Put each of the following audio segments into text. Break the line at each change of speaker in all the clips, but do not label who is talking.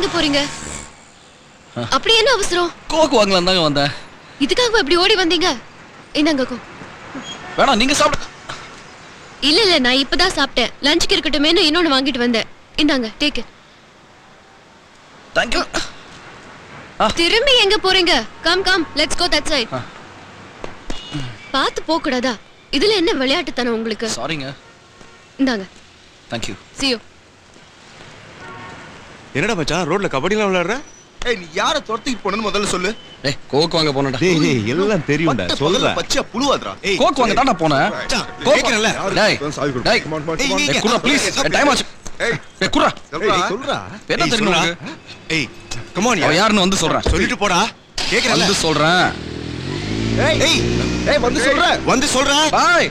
எங்க போறீங்க அப்படி என்ன அவசரம்
கோக்கு வாங்கலாம் தாங்க வந்தேன்
இதுக்காக இப்படி ஓடி வந்தீங்க இந்தாங்க கோ
வேணாம் நீங்க சாப்பிட
இல்ல இல்ல நான் இப்பதான் சாப்பிட்டேன் லஞ்சுக்கு இருக்கட்டுமேனு இன்னொன்னு வாங்கிட்டு வந்தேன் இந்தாங்க டேக்
தேங்க்யூ
திரும்பி எங்க போறீங்க come come let's go that side பார்த்து போக கூடாதா இதுல என்ன விளையாட்டுத்தனம் உங்களுக்கு
சாரிங்க
இந்தாங்க
தேங்க்யூ
see you
என்னடா மச்சான் ரோட்ல கபடிலாம் விளையாடுற
ஏய் நீ யார துரத்திட்டு போனன்னு முதல்ல சொல்லு
ஏய் கோக்கு வாங்க போனடா
டேய் டேய் எல்லாம் தெரியும்டா
பட்ட
சொல்றா
பகல்ல பச்சையா புழுவாதுடா
ஏய்
கோக்கு வாங்க தான்டா போனேன்
மச்சான்,
கோக்கு
கேக்குறேன்ல.
டேய் டேய்
ஏய், ஏய்,
ஏய் குர்ரா ப்ளீஸ் டைம் ஆச்சு
ஏய்
ஏய் குர்ரா
சொல்றா
ஏய், சொல்றா
என்ன
ஏய்,
தெரியும்
சொல்றா.
உனக்கு?
ஏய் கம் ஆன்
அவன் யாருன்னு வந்து சொல்றேன்
சொல்லிட்டு போடா கேக்குறேன்ல
வந்து சொல்றேன்
ஏய்
ஏய்
ஏய் வந்து சொல்ற
வந்து சொல்றா
பாய்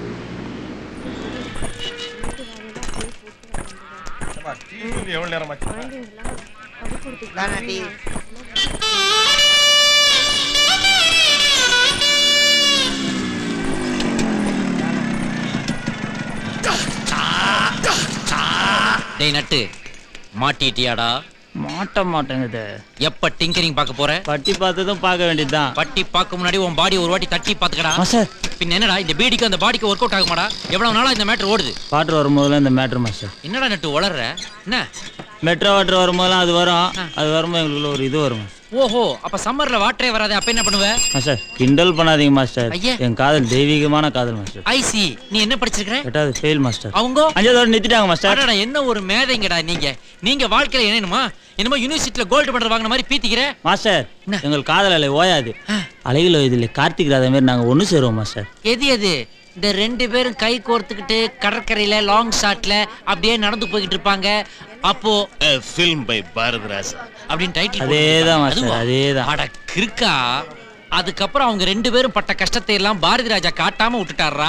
டேய் நட்டு மாட்டிட்டியாடா
மாட்ட மாட்டேங்குது
எப்ப டிங்கரிங் பார்க்க போற
பட்டி பார்த்ததும் பார்க்க வேண்டியதுதான்
பட்டி பார்க்க முன்னாடி உன் பாடி ஒரு வாட்டி தட்டி பாத்துக்கடா
மாஸ்டர்
பின்ன என்னடா இந்த பீடிக்கு அந்த பாடிக்கு ஒர்க் அவுட் ஆகுமாடா எவ்வளவு நாளா இந்த மேட்டர் ஓடுது
வாட்டர் வரும்போதெல்லாம் இந்த மேட்ரு மாஸ்டர்
என்னடா நட்டு வளர்ற என்ன
மெட்ரோ வாட்டர் வரும்போதெல்லாம் அது வரும் அது வரும்போது எங்களுக்குள்ள ஒரு இது வரும்
ஓஹோ அப்ப சம்மர்ல வாட்டரே வராது அப்ப என்ன பண்ணுவ
மாஸ்டர் கிண்டல் பண்ணாதீங்க மாஸ்டர்
ஐயா.
என் காதல் தெய்வீகமான காதல் மாஸ்டர்
ஐசி நீ என்ன படிச்சிருக்கிற
எட்டாவது ஃபெயில் மாஸ்டர்
அவங்க
அஞ்சாவது நிறுத்திட்டாங்க மாஸ்டர்
அடடா என்ன ஒரு மேதைங்கடா நீங்க நீங்க வாழ்க்கையில என்னமா என்னமோ யூனிவர்சிட்டில கோல்டு மெடல் வாங்கின மாதிரி பீத்திக்கிற
மாஸ்டர்
என்ன?
எங்கள் காதல் அலை ஓயாது அலைகள் இதில் கார்த்திக் ராதா மாதிரி நாங்கள் ஒன்று சேருவோம் மாஸ்டர்
எது எது இந்த ரெண்டு பேரும் கை கோர்த்துக்கிட்டு கடற்கரையில லாங் ஷாட்ல அப்படியே நடந்து போய்கிட்டு இருப்பாங்க அப்போ
ஃபில்ம் பை பாரதிராஜா
அப்படின்னு டைட்டில்
அதேதான் மாஸ்டர் அதேதான்
அட கிறுக்கா அதுக்கப்புறம் அவங்க ரெண்டு பேரும் பட்ட கஷ்டத்தை எல்லாம் பாரதி ராஜா காட்டாம விட்டுட்டாரா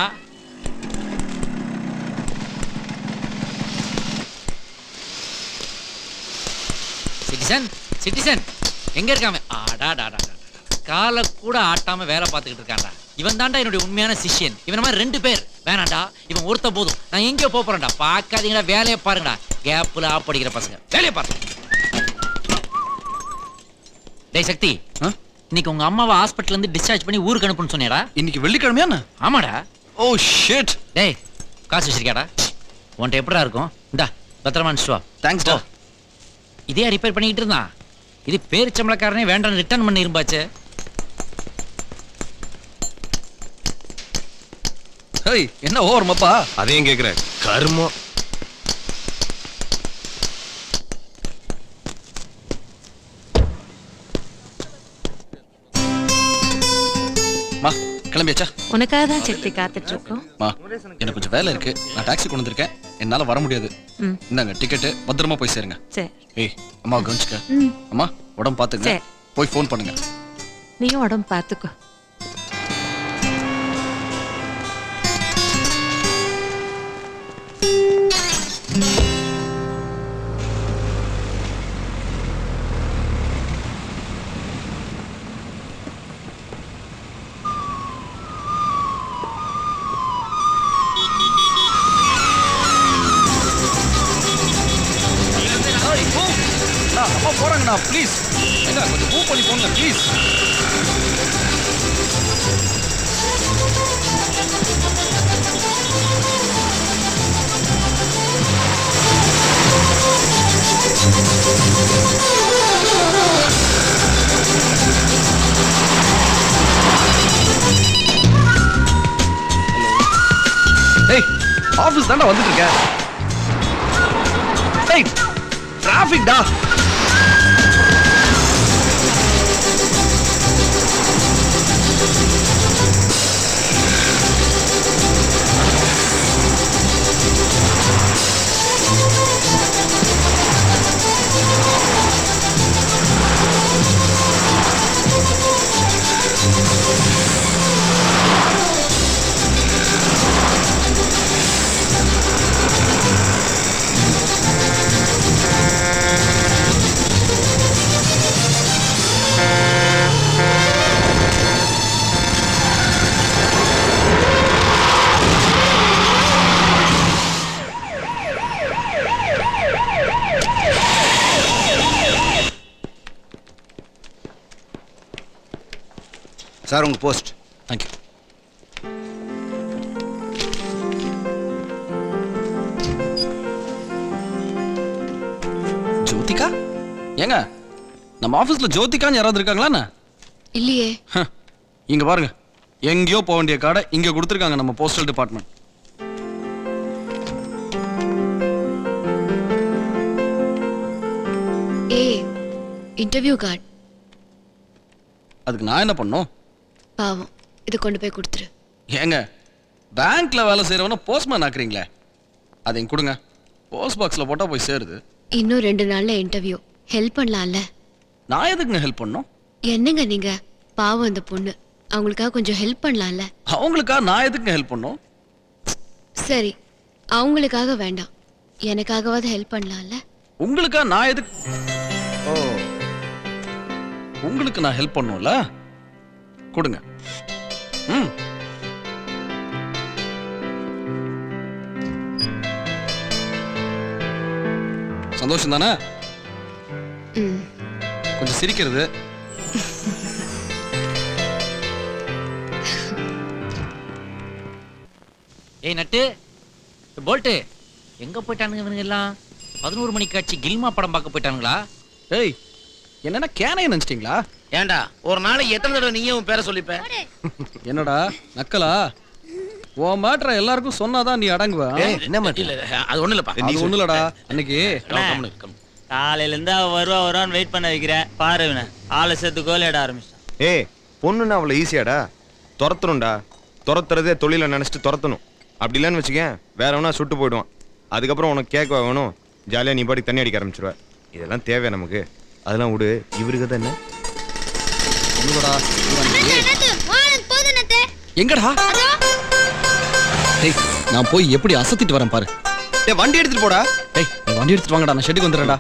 சிட்டிசன் சிட்டிசன் எங்க இருக்காம ஆடாடாடா காலை கூட ஆட்டாம வேலை பார்த்துக்கிட்டு இருக்கான்டா இவன் தான்டா என்னுடைய உண்மையான சிஷ்யன் இவன் மாதிரி ரெண்டு பேர் வேணாண்டா இவன் ஒருத்த போதும் நான் எங்கேயோ போப் போறேன்டா பார்க்காதீங்கடா வேலையை பாருங்கடா கேப்ல ஆப் அடிக்கிற பசங்க வேலையை பாருங்க டேய் சக்தி
ஆ?
இன்னைக்கு உங்க அம்மாவை ஹாஸ்பிட்டல்ல இருந்து டிஸ்சார்ஜ் பண்ணி ஊருக்கு அனுப்புன்னு சொன்னியாடா
இன்னைக்கு வெள்ளிக்கிழமையா என்ன
ஆமாடா
ஓ ஷிட்
டேய் காசு வச்சிருக்கியாடா உன்கிட்ட எப்படா இருக்கும் இந்தா பத்திரமா அனுப்பிச்சு வா
தேங்க்ஸ் டா
இதே ரிப்பேர் பண்ணிக்கிட்டு இருந்தான் இது பேரிச்சம்பளக்காரனே வேண்டாம் ரிட்டர்ன் பண்ணி இருப்பாச்சு
ஹேய் என்ன ஓவர் மப்பா
அதையும் கேக்குறேன் கர்மம்
மா கிளம்பியாச்சா
உனக்காக தான் சக்தி காத்துட்டு இருக்கோம்
மா எனக்கு கொஞ்சம் வேலை இருக்கு நான் டாக்ஸி கொண்டு வந்திருக்கேன் என்னால வர முடியாது
ம்.
இந்தாங்க டிக்கெட்டு பத்திரமா போய் சேருங்க
சரி
ஏய் அம்மா கவனிச்சுக்க
ம்
அம்மா உடம்பு பாத்துங்க
சரி.
போய் ஃபோன் பண்ணுங்க
நீயும் உடம்பு பார்த்துக்கோ
அம்மா போறாங்கண்ணா ப்ளீஸ் ஏங்க கொஞ்சம் மூவ் பண்ணி போங்க ப்ளீஸ் டேய் ஆபீஸ் தான்டா வந்துட்டு இருக்கேன் டேய் டிராஃபிக் டா
சார் உங்க போஸ்ட்
தேங்க்யூ ஜோதிகா ஏங்க நம்ம ஆபீஸ்ல ஜோதிகான்னு யாராவது இருக்காங்களா என்ன?
இல்லையே
ஹ, இங்க பாருங்க எங்கேயோ போக வேண்டிய கார்டை இங்க கொடுத்துருக்காங்க நம்ம போஸ்டல் டிபார்ட்மெண்ட்
ஏ இன்டர்வியூ கார்டு
அதுக்கு நான் என்ன பண்ணணும்
பாவம் இது கொண்டு போய் கொடுத்துரு
ஏங்க பேங்க்ல வேலை செய்யறவன போஸ்ட்மேன் ஆக்குறீங்களே அதை இங்க கொடுங்க போஸ்ட் பாக்ஸ்ல போட்டா போய் சேருது
இன்னும் ரெண்டு நாள்ல இன்டர்வியூ ஹெல்ப் பண்ணலாம்ல
நான் எதுக்குங்க ஹெல்ப் பண்ணணும்
என்னங்க நீங்க பாவம் அந்த பொண்ணு அவங்களுக்காக கொஞ்சம் ஹெல்ப் பண்ணலாம்ல
அவங்களுக்கா நான் எதுக்குங்க ஹெல்ப் பண்ணணும்
சரி அவங்களுக்காக வேண்டாம் எனக்காகவாவது ஹெல்ப் பண்ணலாம்ல
உங்களுக்கா நான் எதுக்கு ஓ உங்களுக்கு நான் ஹெல்ப் பண்ணும்ல கொடுங்க ம் சந்தோஷம் தானே
ம்
கொஞ்சம் சிரிக்கிறது
ஏய் நட்டு போல்ட்டு எங்க போயிட்டானுங்க இவனுங்க எல்லாம் பதினோரு மணி காட்சி கில்மா படம் பார்க்க போயிட்டானுங்களா
ஏய் என்னன்னா கேனைய நினைச்சிட்டீங்களா
ஏன்டா ஒரு நாளைக்கு எத்தனை தடவை நீயே உன் பேரை சொல்லிப்ப
என்னடா நக்கலா உன் மேட்ரை எல்லாருக்கும் சொன்னாதான் நீ அடங்குவ
ஏய், என்ன மாட்டு? இல்ல, அது ஒண்ணும் இல்லப்பா.
அது ஒண்ணும் இல்லடா அன்னைக்கு
கம்முனு, கம்முனு.
காலையில இருந்து அவ வருவா வருவான்னு வெயிட் பண்ண வைக்கிறேன் பாரு இவனை ஆளை சேர்த்து கோலியாட ஆரம்பிச்சிட்டான்
ஏய் பொண்ணுன்னா அவ்வளோ ஈஸியாடா துரத்தணும்டா துரத்துறதே தொழிலை நினச்சிட்டு துரத்தணும் அப்படி இல்லைன்னு வச்சுக்கேன் வேற எவனா சுட்டு போயிடுவான் அதுக்கப்புறம் உனக்கு கேட்க வேணும் ஜாலியாக நீ பாட்டுக்கு தண்ணி அடிக்க ஆரம்பிச்சிருவ இதெல்லாம் தேவையா நமக்கு அதெல்லாம் விடு இவருக்கு தான் என்ன
ஒண்ணுடா எங்கடா டேய் நான் போய் எப்படி அசத்திட்டு வரேன் பாரு
டேய் வண்டி எடுத்துட்டு போடா
டேய் நீ வண்டி எடுத்துட்டு வாங்கடா நான் ஷெட்டுக்கு வந்துடுறேன்டா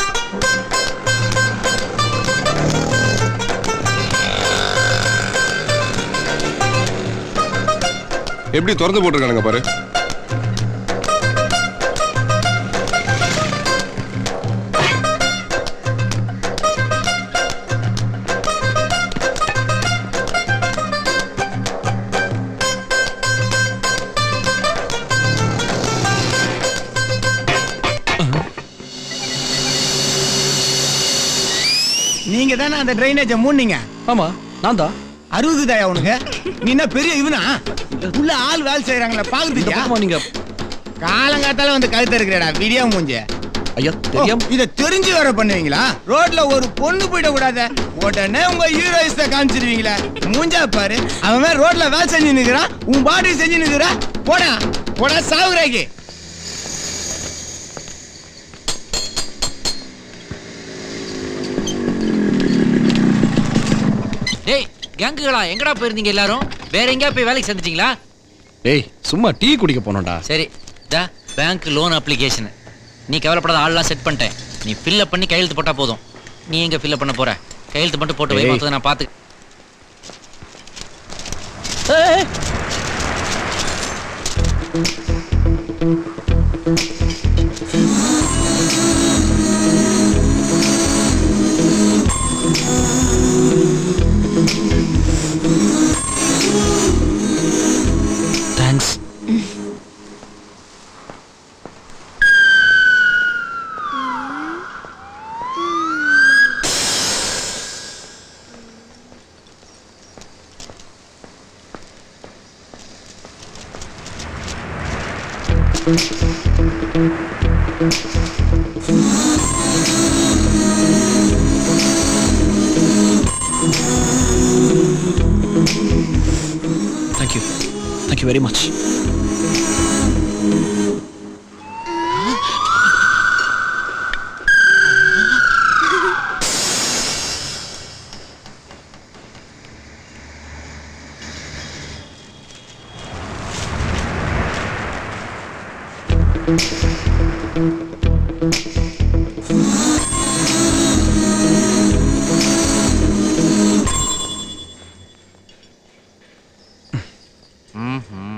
எப்படி திறந்து போட்டிருக்கானுங்க பாரு
நீங்க தானே அந்த ட்ரைனேஜை மூடுனீங்க
ஆமா நான் தான்
அறுபது தாயா உனக்கு நீ என்ன பெரிய இவனா உள்ள ஆள் வேலை செய்யறாங்களா பாக்குறதுக்கா
நீங்க
காலங்காத்தால வந்து கழுத்து இருக்கிறடா விடியா மூஞ்ச
ஐயா
தெரியாம இத தெரிஞ்சு வர பண்ணுவீங்களா ரோட்ல ஒரு பொண்ணு போயிட கூடாது உடனே உங்க ஹீரோயிஸ் காமிச்சிருவீங்களா மூஞ்சா பாரு அவன் மேல ரோட்ல வேலை செஞ்சு நிக்கிறான் உன் பாடி செஞ்சு நிக்கிற போடா போடா சாவுறாக்கி
டேய் கேங்குகளா எங்கடா போயிருந்தீங்க எல்லாரும் வேற எங்கேயா போய் வேலைக்கு சேர்ந்துட்டீங்களா
டேய் சும்மா டீ குடிக்க போனோம்டா
சரி டா பேங்க் லோன் அப்ளிகேஷன் நீ கவலைப்படாத ஆள்லாம் செட் பண்ணிட்டேன் நீ ஃபில்அப் பண்ணி கையெழுத்து போட்டா போதும் நீ எங்க ஃபில்அப் பண்ண போற கையெழுத்து மட்டும் போட்டு வை
ஏய்.
மொத்தத்தை நான் பார்த்து
thanks thank you thank you very much
ம்ஹும்.